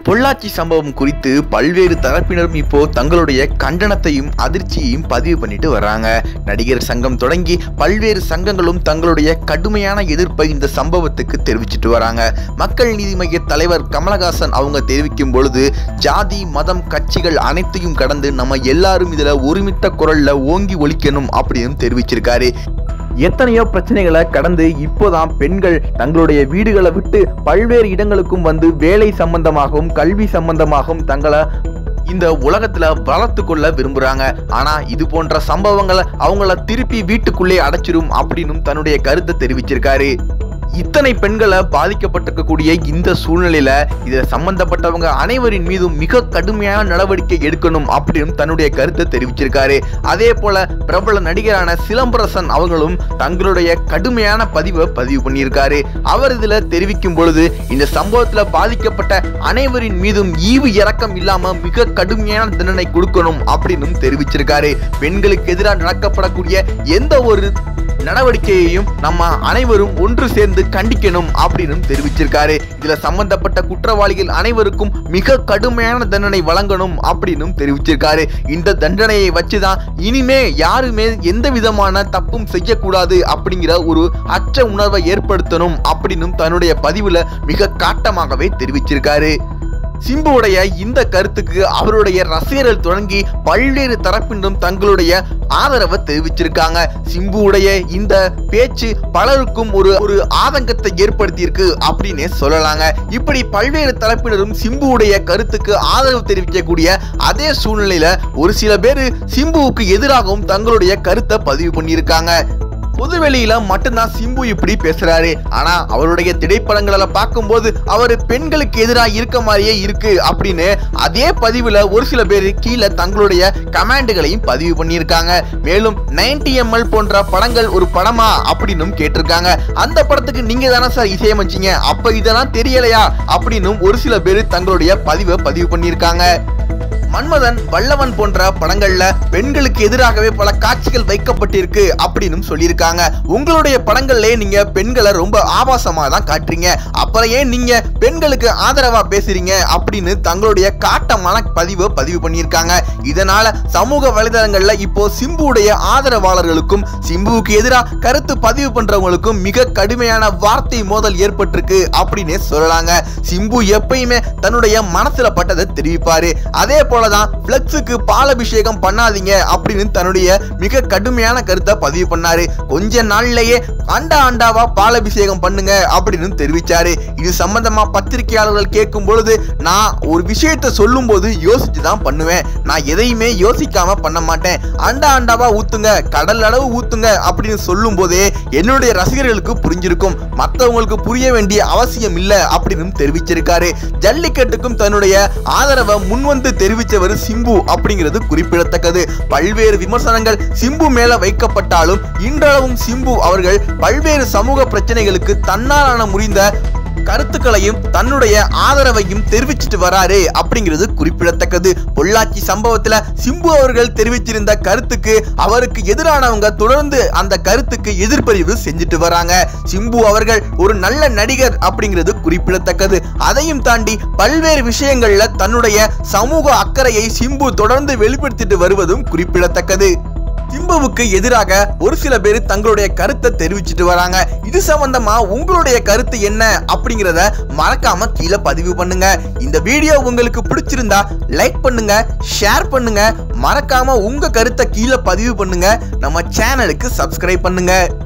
பொள்ளாச்சி சம்பவம் குறித்து பல்வேறு தரப்பினரும் இப்போ தங்களுடைய கண்டனத்தையும் அதிர்ச்சியையும் பதிவு பண்ணிட்டு வர்றாங்க நடிகர் சங்கம் தொடங்கி பல்வேறு சங்கங்களும் தங்களுடைய கடுமையான எதிர்ப்பை இந்த சம்பவத்துக்கு தெரிவிச்சிட்டு வராங்க மக்கள் நீதி மைய தலைவர் கமலஹாசன் அவங்க தெரிவிக்கும் பொழுது ஜாதி மதம் கட்சிகள் அனைத்தையும் கடந்து நம்ம எல்லாரும் இதுல ஒருமித்த குரல்ல ஓங்கி ஒலிக்கணும் அப்படின்னு தெரிவிச்சிருக்காரு எத்தனையோ பிரச்சனைகளை கடந்து இப்போதான் பெண்கள் தங்களுடைய வீடுகளை விட்டு பல்வேறு இடங்களுக்கும் வந்து வேலை சம்பந்தமாகவும் கல்வி சம்பந்தமாகவும் தங்களை இந்த உலகத்துல வளர்த்து கொள்ள விரும்புறாங்க ஆனா இது போன்ற சம்பவங்களை அவங்கள திருப்பி வீட்டுக்குள்ளே அடைச்சிரும் அப்படின்னு தன்னுடைய கருத்தை தெரிவிச்சிருக்காரு இத்தனை பெண்களை பாதிக்கப்பட்டிருக்கக்கூடிய இந்த சூழ்நிலையில இதுல சம்பந்தப்பட்டவங்க அனைவரின் மீதும் மிக கடுமையான நடவடிக்கை எடுக்கணும் அப்படின்னு தன்னுடைய கருத்தை தெரிவிச்சிருக்காரு அதே போல பிரபல நடிகரான சிலம்பரசன் அவங்களும் தங்களுடைய கடுமையான பதிவை பதிவு பண்ணியிருக்காரு அவர் இதுல தெரிவிக்கும் பொழுது இந்த சம்பவத்துல பாதிக்கப்பட்ட அனைவரின் மீதும் ஈவு இரக்கம் இல்லாம மிக கடுமையான தண்டனை கொடுக்கணும் அப்படின்னு தெரிவிச்சிருக்காரு பெண்களுக்கு எதிராக நடக்கப்படக்கூடிய எந்த ஒரு நடவடிக்கையையும் நம்ம அனைவரும் ஒன்று சேர்ந்து கண்டிக்கணும் அப்படின்னு தெரிவிச்சிருக்காரு இதுல சம்பந்தப்பட்ட குற்றவாளிகள் அனைவருக்கும் மிக கடுமையான தண்டனை வழங்கணும் அப்படின்னு தெரிவிச்சிருக்காரு இந்த தண்டனையை வச்சுதான் இனிமே யாருமே எந்த விதமான தப்பும் செய்யக்கூடாது அப்படிங்கிற ஒரு அச்ச உணர்வை ஏற்படுத்தணும் அப்படின்னு தன்னுடைய பதிவுல மிக காட்டமாகவே தெரிவிச்சிருக்காரு சிம்புவுடைய இந்த கருத்துக்கு அவருடைய ரசிகர்கள் தொடங்கி பல்வேறு தரப்பினரும் தங்களுடைய ஆதரவை தெரிவிச்சிருக்காங்க சிம்புவுடைய இந்த பேச்சு பலருக்கும் ஒரு ஒரு ஆதங்கத்தை ஏற்படுத்தியிருக்கு அப்படின்னே சொல்லலாங்க இப்படி பல்வேறு தரப்பினரும் சிம்புவுடைய கருத்துக்கு ஆதரவு தெரிவிக்கக்கூடிய அதே சூழ்நிலையில ஒரு சில பேர் சிம்புவுக்கு எதிராகவும் தங்களுடைய கருத்தை பதிவு பண்ணியிருக்காங்க பொதுவெளியில மட்டும்தான் சிம்பு இப்படி பேசுறாரு ஆனா அவருடைய திரைப்படங்களை பார்க்கும்போது அவர் பெண்களுக்கு எதிராக இருக்க மாதிரியே இருக்கு அப்படின்னு அதே பதிவுல ஒரு சில பேர் கீழே தங்களுடைய கமெண்ட்களையும் பதிவு பண்ணியிருக்காங்க மேலும் 90 எம்எல் போன்ற படங்கள் ஒரு படமா அப்படின்னும் கேட்டிருக்காங்க அந்த படத்துக்கு நீங்க தானே சார் இசையமைச்சீங்க அப்ப இதெல்லாம் தெரியலையா அப்படின்னும் ஒரு சில பேர் தங்களுடைய பதிவை பதிவு பண்ணியிருக்காங்க மன்மதன் வல்லவன் போன்ற படங்கள்ல பெண்களுக்கு எதிராகவே பல காட்சிகள் வைக்கப்பட்டிருக்கு அப்படின்னு சொல்லியிருக்காங்க உங்களுடைய படங்கள்லயே நீங்க பெண்களை ரொம்ப ஆபாசமா தான் காட்டுறீங்க அப்புறம் ஏன் நீங்க பெண்களுக்கு ஆதரவா பேசுறீங்க அப்படின்னு தங்களுடைய காட்டமான பதிவை பதிவு பண்ணியிருக்காங்க இதனால சமூக வலைதளங்கள்ல இப்போ சிம்புவுடைய ஆதரவாளர்களுக்கும் சிம்புவுக்கு எதிராக கருத்து பதிவு பண்றவங்களுக்கும் மிக கடுமையான வார்த்தை மோதல் ஏற்பட்டிருக்கு அப்படின்னே சொல்லலாங்க சிம்பு எப்பயுமே தன்னுடைய மனசுல பட்டதை தெரிவிப்பாரு அதே போலதான் பிளக்ஸுக்கு பாலபிஷேகம் பண்ணாதீங்க அப்படின்னு தன்னுடைய மிக கடுமையான கருத்தை பதிவு பண்ணாரு கொஞ்ச நாள்லயே அண்டா அண்டாவா பாலபிஷேகம் பண்ணுங்க அப்படின்னு தெரிவிச்சாரு இது சம்பந்தமா பத்திரிகையாளர்கள் கேட்கும் பொழுது நான் ஒரு விஷயத்தை சொல்லும் போது யோசிச்சு தான் பண்ணுவேன் நான் எதையுமே யோசிக்காம பண்ண மாட்டேன் அண்டா அண்டாவா ஊத்துங்க கடல் அளவு ஊத்துங்க அப்படின்னு சொல்லும் போதே என்னுடைய ரசிகர்களுக்கு புரிஞ்சிருக்கும் மற்றவங்களுக்கு புரிய வேண்டிய அவசியம் இல்ல அப்படின்னு தெரிவிச்சிருக்காரு ஜல்லிக்கட்டுக்கும் தன்னுடைய ஆதரவை முன்வந்து தெரிவித்தவர் சிம்பு அப்படிங்கிறது குறிப்பிடத்தக்கது பல்வேறு விமர்சனங்கள் சிம்பு மேல வைக்கப்பட்டாலும் இன்றளவும் சிம்பு அவர்கள் பல்வேறு சமூக பிரச்சனைகளுக்கு தன்னாலான முடிந்த கருத்துக்களையும் தன்னுடைய ஆதரவையும் தெரிவிச்சிட்டு வராரு அப்படிங்கிறது குறிப்பிடத்தக்கது பொள்ளாச்சி சம்பவத்துல சிம்பு அவர்கள் தெரிவிச்சிருந்த கருத்துக்கு அவருக்கு எதிரானவங்க தொடர்ந்து அந்த கருத்துக்கு எதிர்ப்பறிவு செஞ்சுட்டு வராங்க சிம்பு அவர்கள் ஒரு நல்ல நடிகர் அப்படிங்கிறது குறிப்பிடத்தக்கது அதையும் தாண்டி பல்வேறு விஷயங்கள்ல தன்னுடைய சமூக அக்கறையை சிம்பு தொடர்ந்து வெளிப்படுத்திட்டு வருவதும் குறிப்பிடத்தக்கது சிம்புவுக்கு எதிராக ஒரு சில பேர் தங்களுடைய கருத்தை தெரிவிச்சிட்டு வராங்க இது சம்பந்தமா உங்களுடைய கருத்து என்ன அப்படிங்கிறத மறக்காம கீழே பதிவு பண்ணுங்க இந்த வீடியோ உங்களுக்கு பிடிச்சிருந்தா லைக் பண்ணுங்க ஷேர் பண்ணுங்க மறக்காம உங்க கருத்தை கீழே பதிவு பண்ணுங்க நம்ம சேனலுக்கு சப்ஸ்கிரைப் பண்ணுங்க